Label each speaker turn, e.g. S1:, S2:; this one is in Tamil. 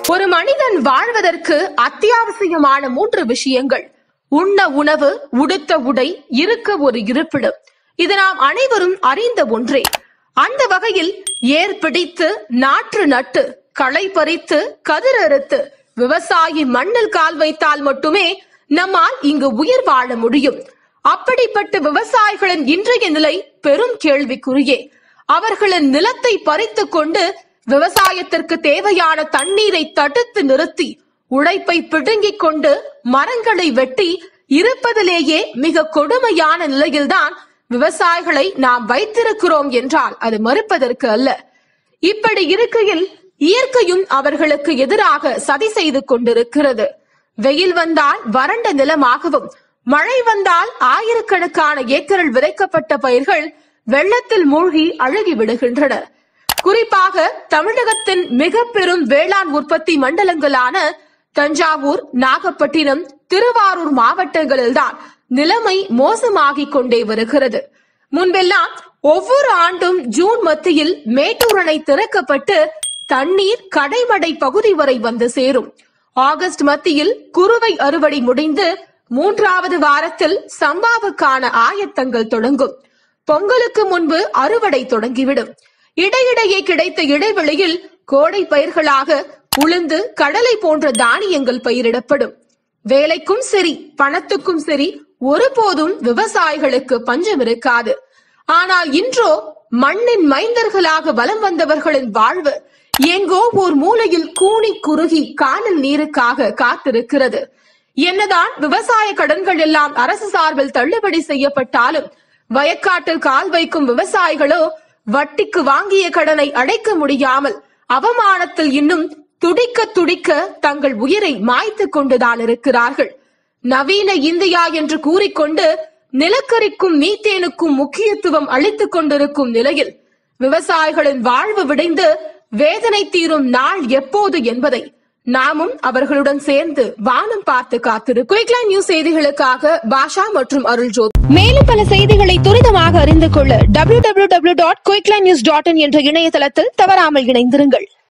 S1: ஒரு மனிதன் வாழ்வதற்கு அத்தியாவசியமான மூன்று விஷயங்கள் உண்ண உணவு உடுத்த உடை இருக்க ஒரு இருப்பிடம் இது நாம் அனைவரும் அறிந்த ஒன்றே அந்த வகையில் ஏர் பிடித்து நாற்று நட்டு களை பறித்து கதிர் அறுத்து விவசாயி மண்ணில் கால் வைத்தால் மட்டுமே நம்மால் இங்கு உயிர் வாழ முடியும் அப்படிப்பட்ட விவசாயிகளின் இன்றைய நிலை பெரும் கேள்விக்குறியே அவர்களின் நிலத்தை பறித்துக் கொண்டு விவசாயத்திற்கு தேவையான தண்ணீரை தடுத்து நிறுத்தி உழைப்பை பிடுங்கிக் கொண்டு மரங்களை வெட்டி இருப்பதிலேயே மிக கொடுமையான நிலையில்தான் விவசாயிகளை நாம் வைத்திருக்கிறோம் என்றால் அது மறுப்பதற்கு அல்ல இப்படி இருக்கையில் இயற்கையும் அவர்களுக்கு எதிராக சதி செய்து கொண்டிருக்கிறது வெயில் வந்தால் வறண்ட நிலமாகவும் மழை வந்தால் ஆயிரக்கணக்கான ஏக்கரில் விதைக்கப்பட்ட பயிர்கள் வெள்ளத்தில் மூழ்கி அழுகி விடுகின்றன குறிப்பாக தமிழகத்தின் மிக பெரும் வேளாண் உற்பத்தி மண்டலங்களான தஞ்சாவூர் நாகப்பட்டினம் திருவாரூர் மாவட்டங்களில்தான் நிலைமை மோசமாகிக் கொண்டே வருகிறது முன்பெல்லாம் ஒவ்வொரு ஆண்டும் ஜூன் மத்தியில் மேட்டூர் அணை திறக்கப்பட்டு தண்ணீர் கடைமடை பகுதி வரை வந்து சேரும் ஆகஸ்ட் மத்தியில் குறுவை அறுவடை முடிந்து மூன்றாவது வாரத்தில் சம்பாவுக்கான ஆயத்தங்கள் தொடங்கும் பொங்கலுக்கு முன்பு அறுவடை தொடங்கிவிடும் இடையிடையே கிடைத்த இடைவெளியில் கோடை பயிர்களாக உளுந்து கடலை போன்ற தானியங்கள் பயிரிடப்படும் வேலைக்கும் சரி பணத்துக்கும் சரி ஒருபோதும் விவசாயிகளுக்கு பஞ்சம் இருக்காது ஆனால் இன்றோ மண்ணின் மைந்தர்களாக வலம் வந்தவர்களின் வாழ்வு எங்கோ ஓர் மூலையில் கூனி குறுகி காணல் நீருக்காக காத்திருக்கிறது என்னதான் விவசாய கடன்கள் எல்லாம் அரசு சார்பில் தள்ளுபடி செய்யப்பட்டாலும் வயக்காட்டில் கால் வைக்கும் விவசாயிகளோ வட்டிக்கு வாங்கிய கடனை அடைக்க முடியாமல் அவமானத்தில் இன்னும் துடிக்க துடிக்க தங்கள் உயிரை மாய்த்து கொண்டுதான் இருக்கிறார்கள் நவீன இந்தியா என்று கூறிக்கொண்டு நிலக்கரிக்கும் மீத்தேனுக்கும் முக்கியத்துவம் அளித்துக் கொண்டிருக்கும் நிலையில் விவசாயிகளின் வாழ்வு விடைந்து வேதனை தீரும் நாள் எப்போது என்பதை நாமும் அவர்களுடன் சேர்ந்து வானம் பார்த்து காத்திரு குயிக்லைன் நியூஸ் செய்திகளுக்காக பாஷா மற்றும் அருள்ஜோத் மேலும் பல செய்திகளை துரிதமாக அறிந்து கொள்ள W W W dot quickline news dot in என்ற இணையதளத்தில் தவறாமல் இணைந்திருங்கள்